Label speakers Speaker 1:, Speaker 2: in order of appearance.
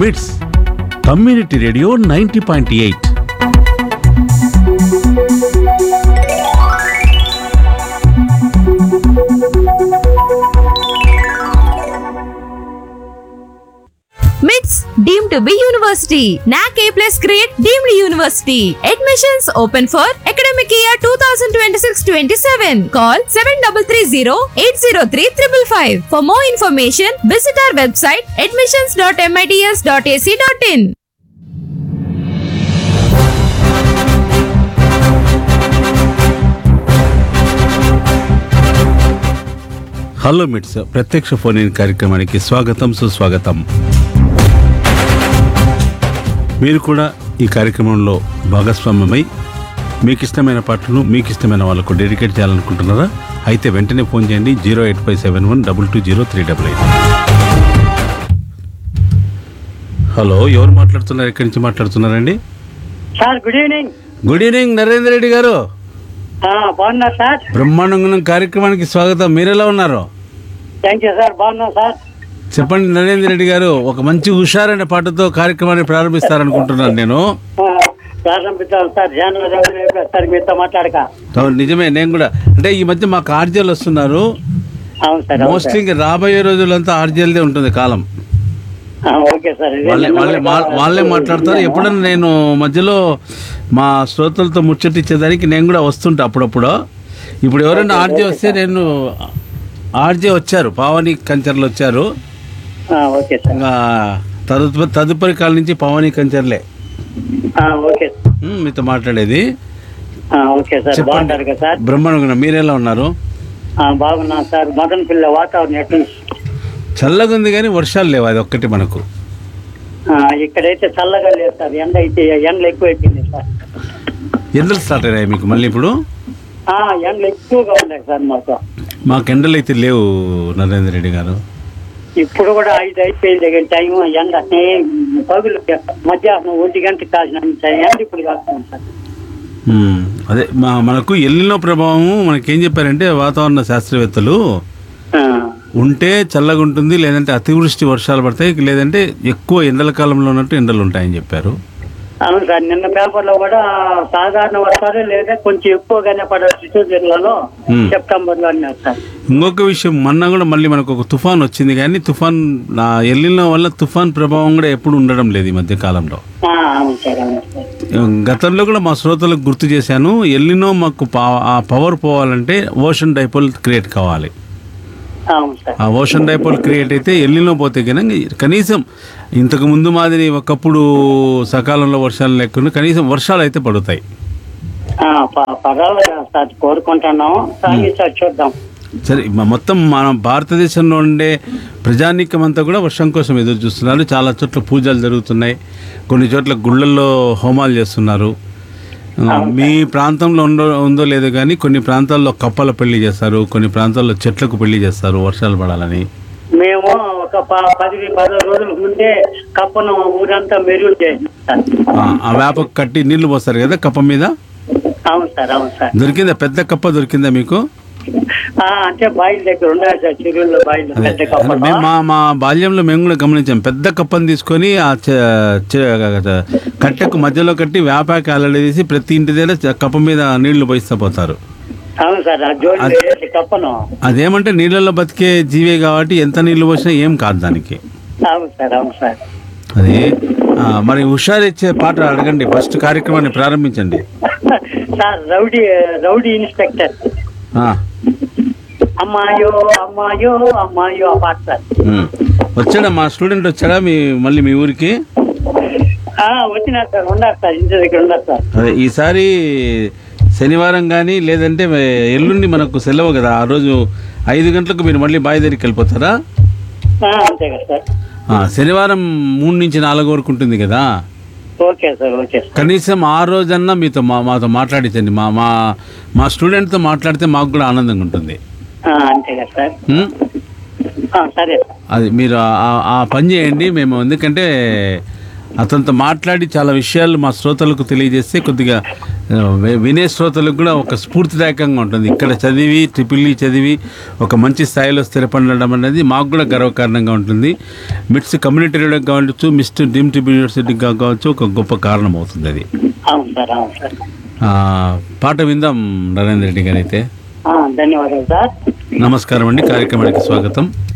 Speaker 1: మిట్స్ community radio ninety point eight
Speaker 2: MITS deem to be university NAAC A plus grade deemed university admissions open for academic year two thousand twenty six twenty seven call seven double three zero eight zero three triple five for more information visit our website admissions dot MITS dot ac dot in
Speaker 1: hello MITS ప్రత్యక్ష phone in కార్యక్రమానికి స్వాగతం సుస్వాగతం మీరు కూడా ఈ కార్యక్రమంలో భాగస్వామ్యమై మీకు ఇష్టమైన పాటలను మీకు ఇష్టమైన వాళ్ళకు డెడికేట్ చేయాలనుకుంటున్నారా అయితే వెంటనే ఫోన్ చేయండి zero eight five seven one double two zero three double eight hello ఎవరు మాట్లాడుతున్నారు ఎక్కడి నుంచి మాట్లాడుతున్నారండి
Speaker 3: sir good evening
Speaker 1: good evening Narendra Reddy గారు
Speaker 3: ఆ, బాగున్నారు సార్
Speaker 1: బ్రహ్మాండంగా కార్యక్రమానికి స్వాగతం మీరు ఎలా ఉన్నారు
Speaker 3: థ్యాంక్ యూ సార్ బాగున్నాం సార్
Speaker 1: చెప్పండి నరేంద్ర రెడ్డి గారు ఒక మంచి హుషారైన పాటతో కార్యక్రమాన్ని ప్రారంభిస్తారనుకుంటున్నాను నేను
Speaker 3: ఆ, ప్రారంభిద్దాం సార్ జనవరి ఒకటి అయిపోయింది సార్ మీతో మాట్లాడక
Speaker 1: అవును, నిజమే నేను కూడా అంటే ఈ మధ్య మాకు ఆర్జీలు వస్తున్నారు
Speaker 3: అవును సార్ అవును
Speaker 1: మోస్ట్లీ
Speaker 3: సార్.
Speaker 1: ఇంకా రాబోయే రోజులంతా ఆర్జీలదే ఉంటుంది కాలం
Speaker 3: ఆ, ఓకే సార్ ఇదే
Speaker 1: వాళ్ళే
Speaker 3: నిన్న
Speaker 1: వాళ్ళే
Speaker 3: కూడా
Speaker 1: వా- వాళ్ళే
Speaker 3: కాల్
Speaker 1: మాట్లాడతారు
Speaker 3: చేశాను.
Speaker 1: ఎప్పుడన్నా నేను మధ్యలో మా శ్రోతలతో ముచ్చటిచ్చేదానికి నేను కూడా వస్తుంటా అప్పుడప్పుడు ఇప్పుడు ఎవరైనా ఆర్జే వస్తే నేను ఆర్జే వచ్చారు పావని కంచర్లు వచ్చారు
Speaker 3: ఆ, ఓకే సార్
Speaker 1: ఇంకా తదుపరి తదుపరి కాలం నుంచి పావని కంచర్లే
Speaker 3: ఆ, ఓకే
Speaker 1: ఉమ్, మీతో మాట్లాడేది
Speaker 3: ఆ, ఓకే సార్ బాగుంటారు కదా సార్
Speaker 1: బ్రహ్మాండంగా మీరెలా ఉన్నారు
Speaker 3: ఆ, బాగున్నాం సార్ మదన్ పిల్ల వాతావరణం ఎట్లా
Speaker 1: చల్లగా ఉంది కానీ వర్షాలు లేవు అది ఒక్కటి మనకు
Speaker 3: ఆ, ఇక్కడైతే చల్లగా లేదు సార్ ఎండ అయితే ఎండలు ఎక్కువ అయిపోయింది సార్
Speaker 1: ఎండలు స్టార్ట్ అయ్యాయి మీకు మళ్ళీ ఇప్పుడు
Speaker 3: ఆ, ఎండలు ఎక్కువగా ఉన్నాయి సార్ మాకు
Speaker 1: మాకు ఎండలు అయితే లేవు నరేంద్ర రెడ్డి గారు
Speaker 3: ఇప్పుడు కూడా ఐదు అయిపోయింది కానీ టైం ఎండ అట్నే పగులు మధ్యాహ్నం ఒంటి గంటకి కాసిన ఎండ ఇప్పుడు కాస్తుంది సార్
Speaker 1: ఉమ్, అదే మా మనకు ఎల్లినో ప్రభావం మనకేం చెప్పారంటే వాతావరణ శాస్త్రవేత్తలు
Speaker 3: ఆ,
Speaker 1: ఉంటే చల్లగా ఉంటుంది లేదంటే అతివృష్టి వర్షాలు పడతాయి లేదంటే ఎక్కువ ఎండల కాలంలో ఉన్నట్టు ఎండలు ఉంటాయని చెప్పారు
Speaker 3: అవును సార్ నిన్న పేపర్లో కూడా సాధారణ వర్షాలు లేదా కొంచెం ఎక్కువగానే పడే చిత్తూరు జిల్లాలో
Speaker 1: Hmm.
Speaker 3: సెప్టెంబర్ లో అన్నారు సార్
Speaker 1: ఇంకొక విషయం మొన్న కూడా మళ్ళీ మనకు ఒక తుఫాన్ వచ్చింది కానీ తుఫాన్ నా ఎల్లినో వల్ల తుఫాన్ ప్రభావం కూడా ఎప్పుడు ఉండడం లేదు ఈ మధ్య కాలంలో
Speaker 3: ఆ, అవును సార్ అవును సార్
Speaker 1: గతంలో కూడా మా శ్రోతలకు గుర్తు చేశాను ఎల్లినో మాకు పా- ఆ పవర్ పోవాలంటే ఓషన్ డైపోల్ క్రియేట్ కావాలి
Speaker 3: అవును సార్
Speaker 1: ఆ ఓషన్ డైపోల్ క్రియేట్ అయితే ఎల్లినో పోతే కనుక కనీసం ఇంతకు ముందు మాదిరి ఒకప్పుడు సకాలంలో వర్షాలు లేకుండా కనీసం వర్షాలు అయితే పడుతాయి
Speaker 3: ఆ, ప- పర్వాలేదు సార్ కోరుకుంటున్నాం కానీ సార్ చూద్దాం
Speaker 1: సరే మ- మొత్తం మన భారతదేశంలో ఉండే ప్రజానీకం అంతా కూడా వర్షం కోసం ఎదురు చూస్తున్నారు చాలా చోట్ల పూజలు జరుగుతున్నాయి కొన్ని చోట్ల గుళ్ళల్లో హోమాలు చేస్తున్నారు ఆ, మీ ప్రాంతంలో ఉందో ఉందో లేదో కానీ కొన్ని ప్రాంతాల్లో కప్పల పెళ్లి చేస్తారు కొన్ని ప్రాంతాల్లో చెట్లకు పెళ్లి చేస్తారు వర్షాలు పడాలని
Speaker 3: మేము ఒక ప- పది పదిహేను రోజుల ముందే కప్పను ఊరంతా మెరుగు చేసినాం సార్
Speaker 1: ఆ, ఆ వేప కట్టి నీళ్లు పోస్తారు కదా కప్ప మీద
Speaker 3: అవును సార్ అవును సార్
Speaker 1: దొరికిందా పెద్ద కప్ప దొరికిందా మీకు
Speaker 3: ఆ, అంటే బాయిల దగ్గర ఉన్నాయి సార్ చెరువుల్లో బాయిలు
Speaker 1: అదే
Speaker 3: పెద్ద కప్పలు
Speaker 1: మేము మా మా బాల్యంలో మేము కూడా గమనించాం పెద్ద కప్పని తీసుకొని ఆ చ- చ- కట్టెకు మధ్యలో కట్టి వేపాకి అల్లడేసి ప్రతి ఇంటి దగ్గర చ- కప్ప మీద నీళ్లు పోయిస్తా పోతారు
Speaker 3: అవును సార్ ఆ జోడి వేసి కప్పను
Speaker 1: అదేమంటే నీళ్ళల్లో బతికే జీవే కాబట్టి ఎంత నీళ్లు పోసినా ఏం కాదు దానికి
Speaker 3: అవును సార్ అవును సార్
Speaker 1: అది ఆ, మరి హుషారు ఇచ్చే పాట అడగండి ఫస్ట్ కార్యక్రమాన్ని ప్రారంభించండి
Speaker 3: సార్ రౌడీ రౌడీ ఇన్స్పెక్టర్
Speaker 1: ఆ,
Speaker 3: అమ్మాయో అమ్మాయో అమ్మాయో ఆ పాట సార్
Speaker 1: ఉమ్. వచ్చాడా మా స్టూడెంట్ వచ్చాడా మీ మళ్ళీ మీ ఊరికి
Speaker 3: ఆ, వచ్చినారు సార్ ఉన్నారు సార్ ఇంటి దగ్గర ఉన్నారు సార్
Speaker 1: అదే ఈసారి శనివారం కానీ లేదంటే ఎల్లుండి మనకు సెలవు కదా ఆ రోజు ఐదు గంటలకు మీరు మళ్ళీ బావి దగ్గరికి వెళ్ళిపోతారా
Speaker 3: ఆ, అంతే కదా సార్
Speaker 1: ఆ, శనివారం మూడు నుంచి నాలుగు వరకు ఉంటుంది కదా
Speaker 3: ఓకే సార్ ఓకే సార్
Speaker 1: కనీసం ఆ రోజన్నా మీతో మా మాతో మాట్లాడించండి మా మా మా స్టూడెంట్తో మాట్లాడితే మాకు కూడా ఆనందంగా ఉంటుంది
Speaker 3: ఆ, అంతే కదా సార్
Speaker 1: ఉం?
Speaker 3: ఆ, సరే సార్
Speaker 1: అది మీరు ఆ- ఆ- ఆ పని చేయండి మేము ఎందుకంటే అతనితో మాట్లాడి చాలా విషయాలు మా శ్రోతలకు తెలియజేస్తే కొద్దిగా ఆ, వి- వినే శ్రోతలకు కూడా ఒక స్ఫూర్తిదాయకంగా ఉంటుంది ఇక్కడ చదివి ట్రిపుల్ ఈ చదివి ఒక మంచి స్థాయిలో స్థిరపడడం అనేది మాకు కూడా గర్వకారణంగా ఉంటుంది మిట్స్ కమ్యూనిటీ రేడియో కావచ్చు మిస్ట్ డీమ్ ట్రిపుల్ యూనివర్సిటీ కావచ్చు ఒక గొప్ప కారణం అవుతుంది అది
Speaker 3: అవును సార్ అవును సార్
Speaker 1: ఆ, పాట విందాం నరేంద్ర రెడ్డి గారు అయితే
Speaker 3: ఆ, ధన్యవాదాలు సార్
Speaker 1: నమస్కారం అండి కార్యక్రమానికి స్వాగతం